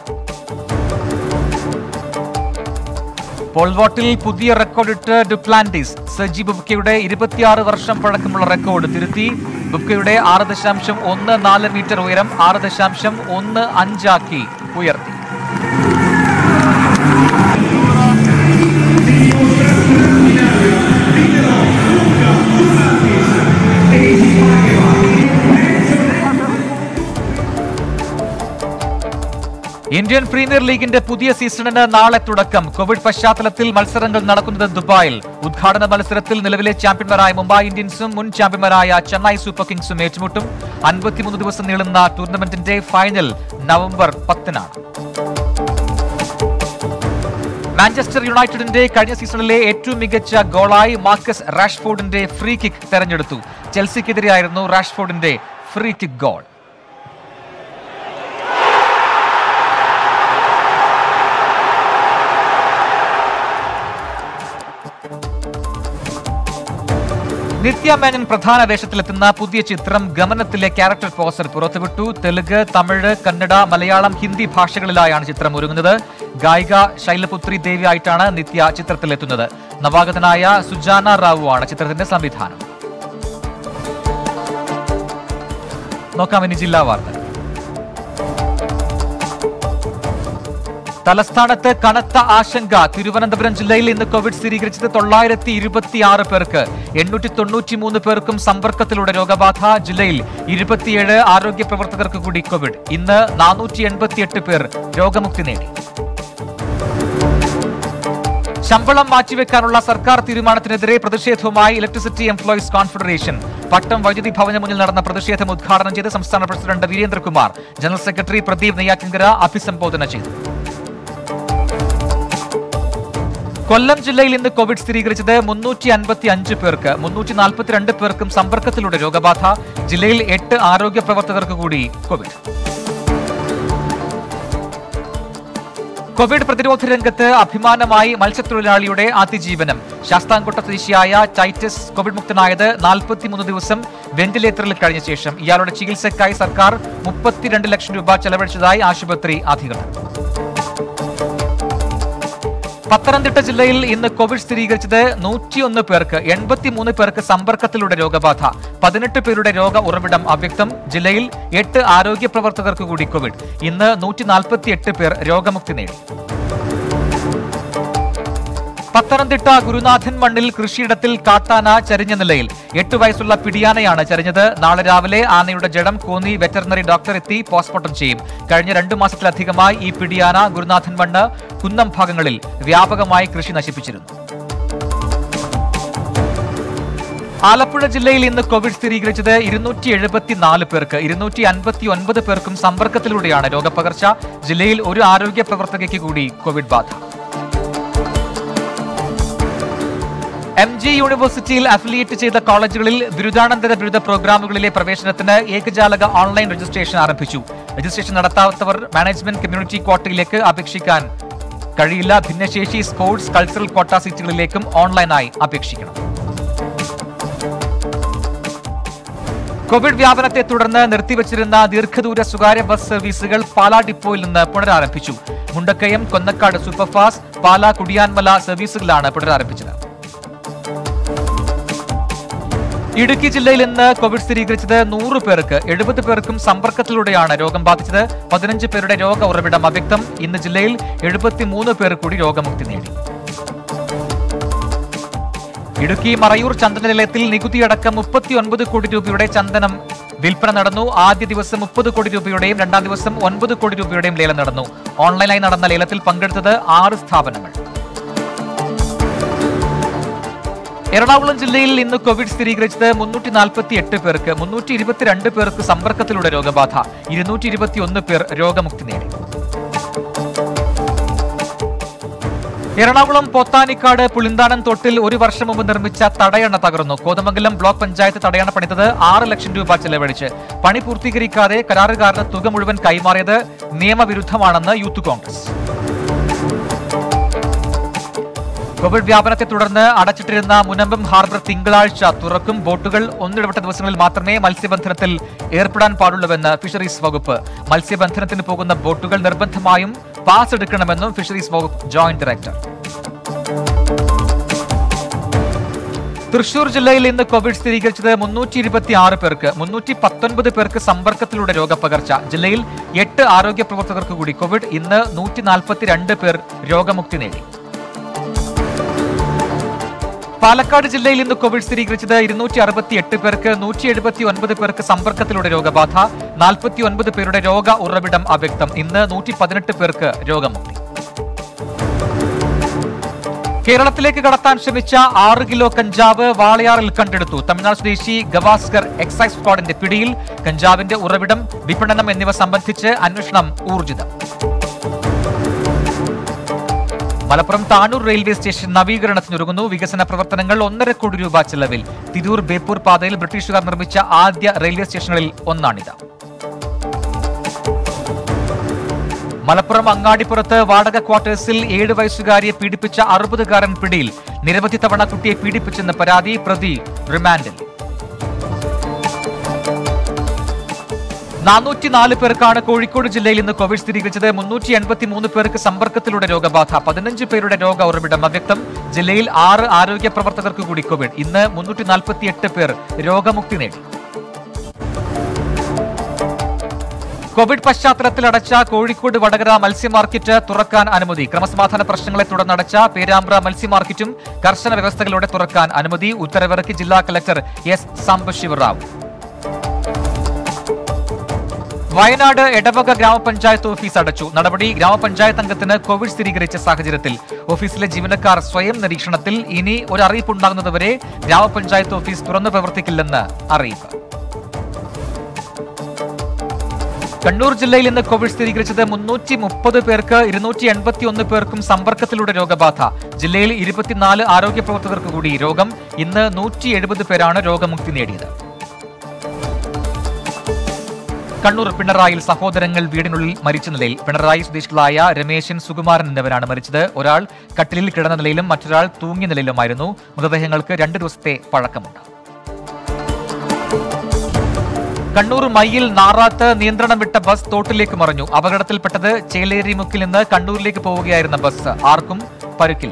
പോൾവോട്ടിൽ പുതിയ റെക്കോർഡിട്ട് ഡുപ്ലാന്റിസ് സജി ബുബ്കയുടെ ഇരുപത്തിയാറ് വർഷം പഴക്കമുള്ള റെക്കോർഡ് തിരുത്തി ബുബ്കയുടെ ആറ് ദശാംശം ഒന്ന് നാല് മീറ്റർ ഉയരം ആറ് ദശാംശം ഒന്ന് അഞ്ചാക്കി ഉയർത്തി ഇന്ത്യൻ പ്രീമിയർ ലീഗിന്റെ പുതിയ സീസണിന് നാളെ തുടക്കം കോവിഡ് പശ്ചാത്തലത്തിൽ മത്സരങ്ങൾ നടക്കുന്നത് ദുബായിൽ ഉദ്ഘാടന മത്സരത്തിൽ നിലവിലെ ചാമ്പ്യന്മാരായ മുംബൈ ഇന്ത്യൻസും മുൻ ചാമ്പ്യന്മാരായ ചെന്നൈ സൂപ്പർ കിങ്സും ഏറ്റുമുട്ടും അൻപത്തിമൂന്ന് ദിവസം നീളുന്ന ടൂർണമെന്റിന്റെ ഫൈനൽ നവംബർ പത്തിനാണ് മാഞ്ചസ്റ്റർ യുണൈറ്റഡിന്റെ കഴിഞ്ഞ സീസണിലെ ഏറ്റവും മികച്ച ഗോളായി മാർക്കസ് റാഷ്ഫോർഡിന്റെ ഫ്രീ കിക്ക് തെരഞ്ഞെടുത്തു ചെൽസിക്കെതിരെയായിരുന്നു റാഷ്ഫോർഡിന്റെ free kick goal Nithya Menon പ്രധാന വേഷത്തിലെത്തുന്ന പുതിയ ചിത്രം ഗമനത്തിലെ ക്യാരക്ടർ പോസ്റ്റർ പുറത്തുവിട്ടു തെലുങ്ക് തമിഴ് കന്നഡ മലയാളം ഹിന്ദി ഭാഷകളിലായാണ് ചിത്രം ഒരുങ്ങുന്നത് ഗായിക ശൈലപുത്രി ദേവി ആയിട്ടാണ് നിത്യ ചിത്രത്തിലെത്തുന്നത് നവാഗതനായ സുജാന റാവു ആണ് ചിത്രത്തിന്റെ സംവിധാനം നോക്കാം ഇനി ജില്ലാ വാർത്തകൾ തലസ്ഥാനത്ത് കനത്ത ആശങ്ക തിരുവനന്തപുരം ജില്ലയിൽ ഇന്ന് കോവിഡ് സ്ഥിരീകരിച്ചത് തൊള്ളായിരത്തി ഇരുപത്തിയാറ് പേർക്ക് എണ്ണൂറ്റി തൊണ്ണൂറ്റി മൂന്ന് പേർക്കും സമ്പർക്കത്തിലൂടെ രോഗബാധ ജില്ലയിൽ ഇരുപത്തിയേഴ് ആരോഗ്യ പ്രവർത്തകർക്ക് കൂടി കോവിഡ് ഇന്ന് നാനൂറ്റി എൺപത്തിയെട്ട് പേർ രോഗമുക്തി നേടി ശമ്പളം മാറ്റിവെക്കാനുള്ള സർക്കാർ തീരുമാനത്തിനെതിരെ പ്രതിഷേധവുമായി ഇലക്ട്രിസിറ്റി എംപ്ലോയീസ് കോൺഫെഡറേഷൻ പട്ടം വൈദ്യുതി ഭവന് മുന്നിൽ നടന്ന പ്രതിഷേധം ഉദ്ഘാടനം ചെയ്ത് സംസ്ഥാന president Veerendrakumar general secretary Pradeep Neyyattinkara അഭിസംബോധന ചെയ്തു കൊല്ലം ജില്ലയിൽ ഇന്ന് കോവിഡ് സ്ഥിരീകരിച്ചത് മുന്നൂറ്റി അൻപത്തി അഞ്ച് പേർക്ക് മുന്നൂറ്റി നാൽപ്പത്തിരണ്ട് പേർക്കും സമ്പർക്കത്തിലൂടെ രോഗബാധ ജില്ലയിൽ എട്ട് ആരോഗ്യ പ്രവർത്തകർക്ക് കൂടി കോവിഡ് കോവിഡ് പ്രതിരോധ രംഗത്ത് അഭിമാനമായി മത്സ്യത്തൊഴിലാളിയുടെ അതിജീവനം ശാസ്താംകോട്ട സ്വദേശിയായ ടൈറ്റസ് കോവിഡ് മുക്തനായത് നാൽപ്പത്തിമൂന്ന് ദിവസം വെന്റിലേറ്ററിൽ കഴിഞ്ഞ ശേഷം ഇയാളുടെ ചികിത്സയ്ക്കായി സർക്കാർ മുപ്പത്തിരണ്ട് ലക്ഷം രൂപ ചെലവഴിച്ചതായി ആശുപത്രി അധികൃതർ പത്തനംതിട്ട ജില്ലയിൽ ഇന്ന് കോവിഡ് സ്ഥിരീകരിച്ചത് നൂറ്റിയൊന്ന് പേർക്ക് എൺപത്തിമൂന്ന് പേർക്ക് സമ്പർക്കത്തിലൂടെ രോഗബാധ പതിനെട്ട് പേരുടെ രോഗ ഉറവിടം അവ്യക്തം ജില്ലയിൽ എട്ട് ആരോഗ്യ പ്രവർത്തകർക്ക് കൂടി കോവിഡ് ഇന്ന് നൂറ്റി നാൽപ്പത്തിയെട്ട് പേർ രോഗമുക്തി നേടി പത്തനംതിട്ട ഗുരുനാഥൻ മണ്ണിൽ കൃഷിയിടത്തിൽ കാട്ടാന ചരിഞ്ഞ നിലയിൽ എട്ട് വയസ്സുള്ള പിടിയാനയാണ് ചരിഞ്ഞത് നാളെ രാവിലെ ആനയുടെ ജഡം കോന്നി വെറ്ററിനറി ഡോക്ടർ എത്തി പോസ്റ്റ്മോർട്ടം ചെയ്യും കഴിഞ്ഞ രണ്ടു മാസത്തിലധികമായി ഈ പിടിയാന ഗുരുനാഥൻ മണ്ണ് കുന്നം ഭാഗങ്ങളിൽ വ്യാപകമായി കൃഷി നശിപ്പിച്ചിരുന്നു ആലപ്പുഴ ജില്ലയിൽ ഇന്ന് കോവിഡ് സ്ഥിരീകരിച്ചത് ഇരുന്നൂറ്റി എഴുപത്തിനാല് പേർക്ക് ഇരുന്നൂറ്റി അൻപത്തി ഒൻപത് പേർക്കും സമ്പർക്കത്തിലൂടെയാണ് രോഗപകർച്ച ജില്ലയിൽ ഒരു ആരോഗ്യ പ്രവർത്തകയ്ക്ക് കൂടി കോവിഡ് ബാധ എം ജി യൂണിവേഴ്സിറ്റിയിൽ അഫിലിയേറ്റ് ചെയ്ത കോളേജുകളിൽ ബിരുദാനന്തര ബിരുദ പ്രോഗ്രാമുകളിലെ പ്രവേശനത്തിന് ഏകജാലക ഓൺലൈൻ രജിസ്ട്രേഷൻ ആരംഭിച്ചു രജിസ്ട്രേഷൻ നടത്താത്തവർ മാനേജ്മെന്റ് കമ്മ്യൂണിറ്റി ക്വാട്ടയിലേക്ക് അപേക്ഷിക്കാൻ കഴിയില്ല ഭിന്നശേഷി സ്പോർട്സ് കൾച്ചറൽ ക്വാട്ട സീറ്റുകളിലേക്കും ഓൺലൈനായി അപേക്ഷിക്കണം കോവിഡ് വ്യാപനത്തെ തുടർന്ന് നിർത്തിവച്ചിരുന്ന ദീർഘദൂര സ്വകാര്യ ബസ് സർവീസുകൾ പാലാ ഡിപ്പോയിൽ നിന്ന് പുനരാരംഭിച്ചു മുണ്ടക്കയം കൊന്നക്കാട് സൂപ്പർഫാസ്റ്റ് പാലാ കുടിയാൻമല സർവീസുകളാണ് പുനരാരംഭിച്ചത് ഇടുക്കി ജില്ലയിൽ ഇന്ന് കോവിഡ് സ്ഥിരീകരിച്ചത് നൂറ് പേർക്ക് എഴുപത് പേർക്കും സമ്പർക്കത്തിലൂടെയാണ് രോഗം ബാധിച്ചത് പതിനഞ്ച് പേരുടെ രോഗ ഉറവിടം അവ്യക്തം ഇന്ന് ജില്ലയിൽ എഴുപത്തിമൂന്ന് പേർ കൂടി രോഗമുക്തി നേടി ഇടുക്കി മറയൂർ ചന്ദന നിലയത്തിൽ നികുതിയടക്കം മുപ്പത്തിയൊൻപത് കോടി രൂപയുടെ ചന്ദനം വിൽപ്പന നടന്നു ആദ്യ ദിവസം മുപ്പത് കോടി രൂപയുടെയും രണ്ടാം ദിവസം ഒൻപത് കോടി രൂപയുടെയും ലേലം നടന്നു ഓൺലൈനായി നടന്ന ലേലത്തിൽ പങ്കെടുത്തത് ആറ് സ്ഥാപനങ്ങൾ എറണാകുളം ജില്ലയിൽ ഇന്ന് കോവിഡ് സ്ഥിരീകരിച്ചത് മുന്നൂറ്റി നാൽപ്പത്തി എട്ട് പേർക്ക് മുന്നൂറ്റി ഇരുപത്തിരണ്ട് പേർക്ക് സമ്പർക്കത്തിലൂടെ രോഗബാധ ഇരുന്നൂറ്റി ഇരുപത്തിയൊന്ന് പേർ രോഗമുക്തി നേടി എറണാകുളം പോത്താനിക്കാട് പുളിന്താനം തൊട്ടിൽ ഒരു വർഷം മുമ്പ് നിർമ്മിച്ച തടയണ തകർന്നു കോതമംഗലം ബ്ലോക്ക് പഞ്ചായത്ത് തടയണ പണിതത് ആറ് ലക്ഷം രൂപ ചെലവഴിച്ച് പണി പൂർത്തീകരിക്കാതെ കരാറുകാരന് തുക മുഴുവൻ കൈമാറിയത് നിയമവിരുദ്ധമാണെന്ന് യൂത്ത് കോൺഗ്രസ് കോവിഡ് വ്യാപനത്തെ തുടർന്ന് അടച്ചിട്ടിരുന്ന മുനമ്പം ഹാർബർ തിങ്കളാഴ്ച തുറക്കും ബോട്ടുകൾ ഒന്നിടവിട്ട ദിവസങ്ങളിൽ മാത്രമേ മത്സ്യബന്ധനത്തിൽ ഏർപ്പെടാൻ പാടുള്ളൂവെന്ന് ഫിഷറീസ് വകുപ്പ് മത്സ്യബന്ധനത്തിന് പോകുന്ന ബോട്ടുകൾ നിർബന്ധമായും പാസ് എടുക്കണമെന്നും ഫിഷറീസ് വകുപ്പ് ജോയിന്റ് ഡയറക്ടർ തൃശൂർ ജില്ലയിൽ ഇന്ന് കോവിഡ് സ്ഥിരീകരിച്ചത് മുന്നൂറ്റി ഇരുപത്തി ആറ് പേർക്ക് മുന്നൂറ്റി പത്തൊൻപത് പേർക്ക് സമ്പർക്കത്തിലൂടെ രോഗപകർച്ച ജില്ലയിൽ എട്ട് ആരോഗ്യ പ്രവർത്തകർക്ക് കൂടി കോവിഡ് ഇന്ന് നൂറ്റി നാൽപ്പത്തിരണ്ട് പേർ രോഗമുക്തി നേടി പാലക്കാട് ജില്ലയിൽ ഇന്ന് കോവിഡ് സ്ഥിരീകരിച്ചത് ഇരുന്നൂറ്റി അറുപത്തി എട്ട് പേർക്ക് നൂറ്റി എഴുപത്തി ഒൻപത് പേർക്ക് സമ്പർക്കത്തിലൂടെ രോഗബാധ നാൽപ്പത്തി ഒൻപത് പേരുടെ രോഗ ഉറവിടം അവ്യക്തം ഇന്ന് നൂറ്റി പതിനെട്ട് പേർക്ക് രോഗമുക്തി കേരളത്തിലേക്ക് കടത്താൻ ശ്രമിച്ച ആറ് കിലോ കഞ്ചാവ് വാളയാറിൽ കണ്ടെടുത്തു തമിഴ്നാട് സ്വദേശി ഗവാസ്കർ എക്സൈസ് സ്ക്വാഡിന്റെ പിടിയിൽ കഞ്ചാവിന്റെ ഉറവിടം വിപണനം എന്നിവ സംബന്ധിച്ച് അന്വേഷണം ഊർജിതം മലപ്പുറം താനൂർ റെയിൽവേ സ്റ്റേഷൻ നവീകരണത്തിനൊരുങ്ങുന്നു വികസന പ്രവർത്തനങ്ങൾ ഒന്നര കോടി രൂപ ചെലവിൽ തിരൂർ ബേപ്പൂർ പാതയിൽ ബ്രിട്ടീഷുകാർ നിർമ്മിച്ച ആദ്യ റെയിൽവേ സ്റ്റേഷനുകളിൽ ഒന്നാണിത് മലപ്പുറം അങ്ങാടിപ്പുറത്ത് വാടക ക്വാർട്ടേഴ്സിൽ ഏഴ് വയസ്സുകാരിയെ പീഡിപ്പിച്ച അറുപതുകാരൻ പിടിയിൽ നിരവധി തവണ കുട്ടിയെ പീഡിപ്പിച്ചെന്ന പരാതി പ്രതി റിമാൻഡിൽ നാനൂറ്റിനാല് പേർക്കാണ് കോഴിക്കോട് ജില്ലയിൽ ഇന്ന് കോവിഡ് സ്ഥിരീകരിച്ചത് മുന്നൂറ്റി എൺപത്തി മൂന്ന് പേർക്ക് സമ്പർക്കത്തിലൂടെ രോഗബാധ പതിനഞ്ച് പേരുടെ രോഗ ഉറവിടം അവ്യക്തം ജില്ലയിൽ ആറ് ആരോഗ്യ പ്രവർത്തകർക്ക് കൂടി കോവിഡ് ഇന്ന് മുന്നൂറ്റി നാൽപ്പത്തി എട്ട് പേർ രോഗമുക്തി നേടി കോവിഡ് പശ്ചാത്തലത്തിൽ അടച്ച കോഴിക്കോട് വടകര മത്സ്യ മാർക്കറ്റ് തുറക്കാൻ അനുമതി ക്രമസമാധാന പ്രശ്നങ്ങളെ തുടർന്ന് അടച്ച പേരാമ്പ്ര മത്സ്യ മാർക്കറ്റും കർശന വ്യവസ്ഥകളോടെ തുറക്കാൻ അനുമതി ഉത്തരവിറക്കി ജില്ലാ കലക്ടർ എസ് സാംബശിവറാവു വയനാട് എടവക ഗ്രാമപഞ്ചായത്ത് ഓഫീസ് അടച്ചു നടപടി ഗ്രാമപഞ്ചായത്ത് അംഗത്തിന് കോവിഡ് സ്ഥിരീകരിച്ച സാഹചര്യത്തിൽ ഓഫീസിലെ ജീവനക്കാർ സ്വയം നിരീക്ഷണത്തിൽ ഇനി ഒരു അറിയിപ്പ് ഉണ്ടാകുന്നതുവരെ ഗ്രാമപഞ്ചായത്ത് ഓഫീസ് തുറന്നു പ്രവർത്തിക്കില്ലെന്ന് അറിയിപ്പ് കണ്ണൂർ ജില്ലയിൽ ഇന്ന് കോവിഡ് സ്ഥിരീകരിച്ചത് മുന്നൂറ്റി മുപ്പത് പേർക്ക് ഇരുന്നൂറ്റി എൺപത്തി ഒന്ന് പേർക്കും സമ്പർക്കത്തിലൂടെ രോഗബാധ ജില്ലയിൽ ഇരുപത്തിനാല് ആരോഗ്യ പ്രവർത്തകർക്ക് കൂടി രോഗം ഇന്ന് നൂറ്റി എഴുപത് പേരാണ് രോഗമുക്തി നേടിയത് കണ്ണൂർ പിണറായിൽ സഹോദരങ്ങൾ വീടിനുള്ളിൽ മരിച്ച നിലയിൽ പിണറായി സ്വദേശികളായ രമേശൻ സുകുമാരൻ എന്നിവരാണ് മരിച്ചത് ഒരാൾ കട്ടിലിൽ കിടന്ന നിലയിലും മറ്റൊരാൾ തൂങ്ങിയ നിലയിലുമായിരുന്നു മൃതദേഹങ്ങൾക്ക് രണ്ട് ദിവസത്തെ പഴക്കമുണ്ട് കണ്ണൂർ മയ്യിൽ നാറാത്ത് നിയന്ത്രണം വിട്ട ബസ് തോട്ടിലേക്ക് മറിഞ്ഞു അപകടത്തിൽപ്പെട്ടത് ചേലേരി മുക്കിൽ നിന്ന് കണ്ണൂരിലേക്ക് പോവുകയായിരുന്ന ബസ് ആർക്കും പരുക്കില്ല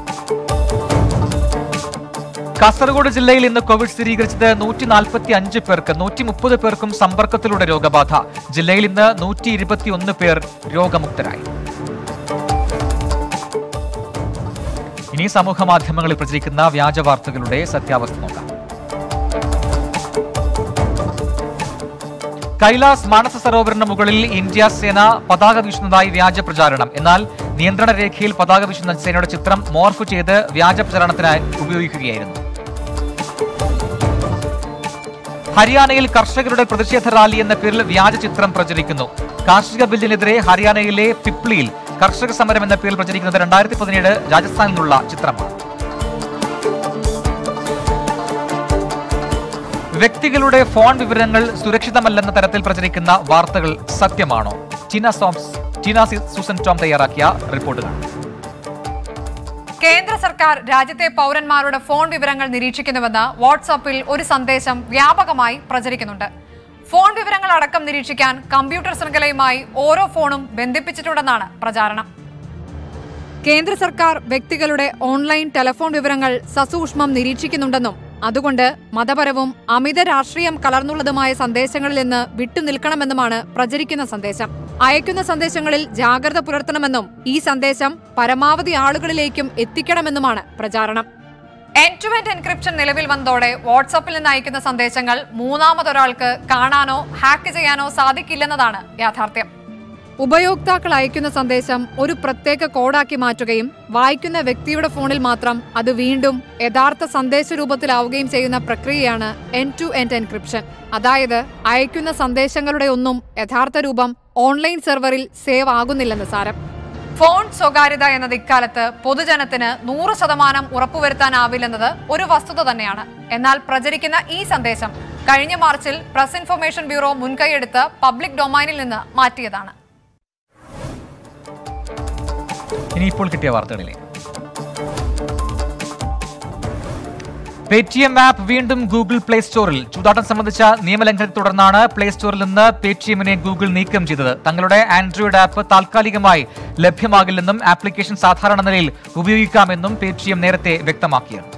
കാസർഗോഡ് ജില്ലയിൽ ഇന്ന് കോവിഡ് സ്ഥിരീകരിച്ചത് നൂറ്റി നാൽപ്പത്തി അഞ്ച് പേർക്ക് നൂറ്റി മുപ്പത് പേർക്കും സമ്പർക്കത്തിലൂടെ രോഗബാധ ജില്ലയിൽ ഇന്ന് നൂറ്റി ഇരുപത്തിയൊന്ന് പേർ രോഗമുക്തരായി ഇനി സമൂഹ മാധ്യമങ്ങളിൽ പ്രചരിക്കുന്ന വ്യാജ വാർത്തകളുടെ സത്യാവസ്ഥ നോക്കാം കൈലാസ് മാനസ സരോവറിന് മുകളിൽ ഇന്ത്യ സേന പതാക വീശുന്നതായി വ്യാജ പ്രചാരണം എന്നാൽ നിയന്ത്രണ രേഖയിൽ പതാക വീശുന്ന സേനയുടെ ചിത്രം മോർഫ് ചെയ്ത് വ്യാജ പ്രചാരണത്തിനായി ഉപയോഗിക്കുകയായിരുന്നു ഹരിയാനയിൽ കർഷകരുടെ പ്രതിഷേധ റാലി എന്ന പേരിൽ വ്യാജ ചിത്രം പ്രചരിക്കുന്നു കാർഷിക ബില്ലിനെതിരെ ഹരിയാനയിലെ പിപ്ലിയിൽ കർഷക സമരം എന്ന പേരിൽ പ്രചരിക്കുന്നത് രണ്ടായിരത്തി പതിനേഴ് രാജസ്ഥാനിൽ നിന്നുള്ള ചിത്രമാണ് വ്യക്തികളുടെ ഫോൺ വിവരങ്ങൾ സുരക്ഷിതമല്ലെന്ന തരത്തിൽ പ്രചരിക്കുന്ന വാർത്തകൾ സത്യമാണോ ടീന സോംസ് ടീന സി- സൂസൻ ടോം തയ്യാറാക്കിയ റിപ്പോർട്ട് കാണാം കേന്ദ്ര സർക്കാർ രാജ്യത്തെ പൗരന്മാരുടെ ഫോൺ വിവരങ്ങൾ നിരീക്ഷിക്കുന്നുവെന്ന് വാട്സാപ്പിൽ ഒരു സന്ദേശം വ്യാപകമായി പ്രചരിക്കുന്നുണ്ട് ഫോൺ വിവരങ്ങൾ അടക്കം നിരീക്ഷിക്കാൻ കമ്പ്യൂട്ടർ ശൃംഖലയുമായി ഓരോ ഫോണും ബന്ധിപ്പിച്ചിട്ടുണ്ടെന്നാണ് പ്രചാരണം കേന്ദ്ര സർക്കാർ വ്യക്തികളുടെ ഓൺലൈൻ ടെലഫോൺ വിവരങ്ങൾ സസൂക്ഷ്മം നിരീക്ഷിക്കുന്നുണ്ടെന്നും അതുകൊണ്ട് മതപരവും അമിത രാഷ്ട്രീയം കലർന്നുള്ളതുമായ സന്ദേശങ്ങളിൽ നിന്ന് വിട്ടുനിൽക്കണമെന്നുമാണ് പ്രചരിക്കുന്ന സന്ദേശം അയക്കുന്ന സന്ദേശങ്ങളിൽ ജാഗ്രത പുലർത്തണമെന്നും ഈ സന്ദേശം പരമാവധി ആളുകളിലേക്കും എത്തിക്കണമെന്നുമാണ് പ്രചാരണം എൻഡ് ടു എൻഡ് എൻക്രിപ്ഷൻ നിലവിൽ വന്നതോടെ വാട്സാപ്പിൽ നിന്ന് അയക്കുന്ന സന്ദേശങ്ങൾ മൂന്നാമതൊരാൾക്ക് കാണാനോ ഹാക്ക് ചെയ്യാനോ സാധിക്കില്ലെന്നതാണ് യാഥാർത്ഥ്യം ഉപയോക്താക്കൾ അയക്കുന്ന സന്ദേശം ഒരു പ്രത്യേക കോഡാക്കി മാറ്റുകയും വായിക്കുന്ന വ്യക്തിയുടെ ഫോണിൽ മാത്രം അത് വീണ്ടും യഥാർത്ഥ സന്ദേശ രൂപത്തിലാവുകയും ചെയ്യുന്ന പ്രക്രിയയാണ് എൻഡ് ടു എൻഡ് എൻക്രിപ്ഷൻ അതായത് അയക്കുന്ന സന്ദേശങ്ങളുടെ ഒന്നും യഥാർത്ഥ രൂപം ഓൺലൈൻ സെർവറിൽ സേവ് ആകുന്നില്ലെന്ന് സാരം ഫോൺ സ്വകാര്യത എന്നത് ഇക്കാലത്ത് പൊതുജനത്തിന് നൂറ് ശതമാനം ഉറപ്പുവരുത്താനാവില്ലെന്നത് ഒരു വസ്തുത തന്നെയാണ് എന്നാൽ പ്രചരിക്കുന്ന ഈ സന്ദേശം കഴിഞ്ഞ മാർച്ചിൽ പ്രസ് ഇൻഫർമേഷൻ ബ്യൂറോ മുൻകൈയെടുത്ത് പബ്ലിക് ഡൊമൈനിൽ നിന്ന് മാറ്റിയതാണ് ഇനിയിപ്പോൾ കിട്ടിയ വാർത്തകളിലെ പേടിഎം ആപ്പ് വീണ്ടും ഗൂഗിൾ പ്ലേ സ്റ്റോറിൽ ചൂതാട്ടം സംബന്ധിച്ച നിയമലംഘനത്തെ തുടർന്നാണ് പ്ലേ സ്റ്റോറിൽ നിന്ന് പേടിഎമ്മിനെ ഗൂഗിൾ നീക്കം ചെയ്തത് തങ്ങളുടെ ആൻഡ്രോയിഡ് ആപ്പ് താൽക്കാലികമായി ലഭ്യമാകില്ലെന്നും ആപ്ലിക്കേഷൻ സാധാരണ നിലയിൽ ഉപയോഗിക്കാമെന്നും പേടിഎം നേരത്തെ വ്യക്തമാക്കിയിരുന്നു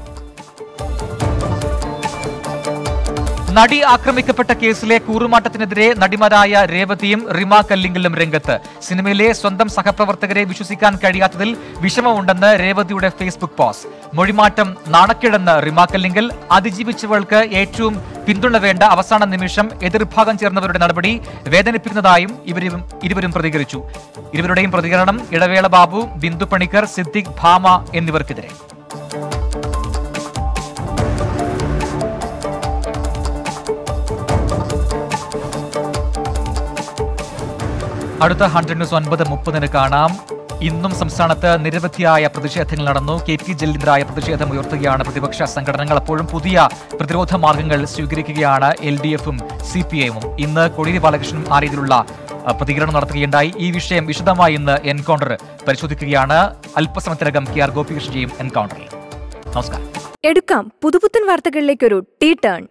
നടി ആക്രമിക്കപ്പെട്ട കേസിലെ കൂറുമാട്ടത്തിനെതിരെ നടിമാരായ രേവതിയും റിമ കല്ലിങ്കലും രംഗത്ത് സിനിമയിലെ സ്വന്തം സഹപ്രവർത്തകരെ വിശ്വസിക്കാൻ കഴിയാത്തതിൽ വിഷമമുണ്ടെന്ന് രേവതിയുടെ ഫേസ്ബുക്ക് പോസ്റ്റ് മൊഴിമാറ്റം നാണക്കേടെന്ന് റിമ കല്ലിങ്കൽ അതിജീവിച്ചവൾക്ക് ഏറ്റവും പിന്തുണ വേണ്ട അവസാന നിമിഷം എതിർഭാഗം ചേർന്നവരുടെ നടപടി വേദനിപ്പിക്കുന്നതായും ഇവരും ഇരുവരും പ്രതികരിച്ചു ഇരുവരുടെയും പ്രതികരണം ഇടവേള ബാബു ബിന്ദു പണിക്കർ സിദ്ദിഖ് ഭാമ എന്നിവർക്കെതിരെ അടുത്ത ഹൺഡ്രഡ് ന്യൂസ് ഒൻപത് മുപ്പതിന് കാണാം ഇന്നും സംസ്ഥാനത്ത് നിരവധിയായ പ്രതിഷേധങ്ങൾ നടന്നു കെ ടി ജലീന്ദ്രായ പ്രതിഷേധം ഉയർത്തുകയാണ് പ്രതിപക്ഷ സംഘടനകൾ അപ്പോഴും പുതിയ പ്രതിരോധ മാർഗങ്ങൾ സ്വീകരിക്കുകയാണ് എൽ ഡി എഫും സി പി ഐഎമ്മും ഇന്ന് കൊടിയേരി ബാലകൃഷ്ണനും ആ രീതിയിലുള്ള അഹ്, പ്രതികരണം നടത്തുകയുണ്ടായി ഈ വിഷയം വിശദമായി ഇന്ന് എൻകൗണ്ടർ പരിശോധിക്കുകയാണ് അല്പസമയത്തിനകം കെ ആർ ഗോപികൃഷ്ണജിയും എൻകൗണ്ടറിൽ നമസ്കാരം എടുക്കാം പുതുപുത്തൻ വാർത്തകളിലേക്കൊരു ടീ ടേൺ